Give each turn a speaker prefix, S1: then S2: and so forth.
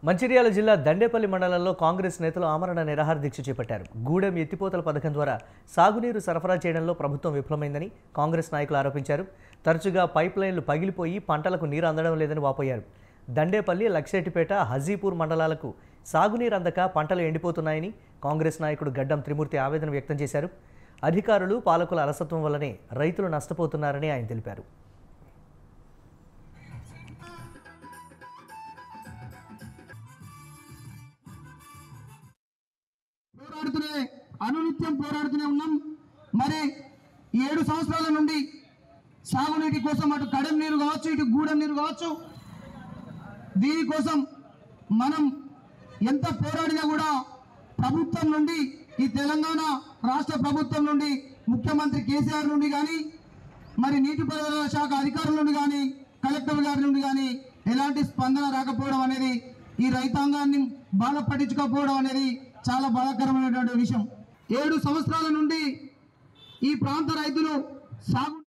S1: మంచిర్యాల జిల్లా దండేపల్లి మండలంలో కాంగ్రెస్ నేతలు ఆమరణ నిరాహార దీక్ష చేపట్టారు గూడెం ఎత్తిపోతల పథకం ద్వారా సాగునీరు సరఫరా చేయడంలో ప్రభుత్వం విఫలమైందని కాంగ్రెస్ నాయకులు ఆరోపించారు తరచుగా పైప్ లైన్లు పగిలిపోయి పంటలకు నీరు అందడం లేదని వాపోయారు దండేపల్లి లక్షెట్టిపేట హజీపూర్ మండలాలకు సాగునీరు అందక పంటలు ఎండిపోతున్నాయని కాంగ్రెస్ నాయకుడు గడ్డం త్రిమూర్తి ఆవేదన వ్యక్తం చేశారు అధికారులు పాలకుల అలసత్వం వల్లనే రైతులు నష్టపోతున్నారని ఆయన తెలిపారు
S2: పోరాడుతూనే అనునిత్యం పోరాడుతూనే ఉన్నాం మరి ఈ ఏడు సంవత్సరాల నుండి సాగునీటి కోసం అటు కడెం నీరు కావచ్చు ఇటు గూడెం నీరు కావచ్చు దీనికోసం మనం ఎంత పోరాడినా కూడా ప్రభుత్వం నుండి ఈ తెలంగాణ రాష్ట్ర ప్రభుత్వం నుండి ముఖ్యమంత్రి కేసీఆర్ నుండి కానీ మరి నీటిపారుదల శాఖ అధికారుల నుండి కానీ కలెక్టర్ గారి నుండి కానీ ఎలాంటి స్పందన రాకపోవడం అనేది ఈ రైతాంగాన్ని బాధ పట్టించుకోకపోవడం అనేది చాలా బాధాకరమైనటువంటి విషయం ఏడు సంవత్సరాల నుండి ఈ ప్రాంత రైతులు సాగు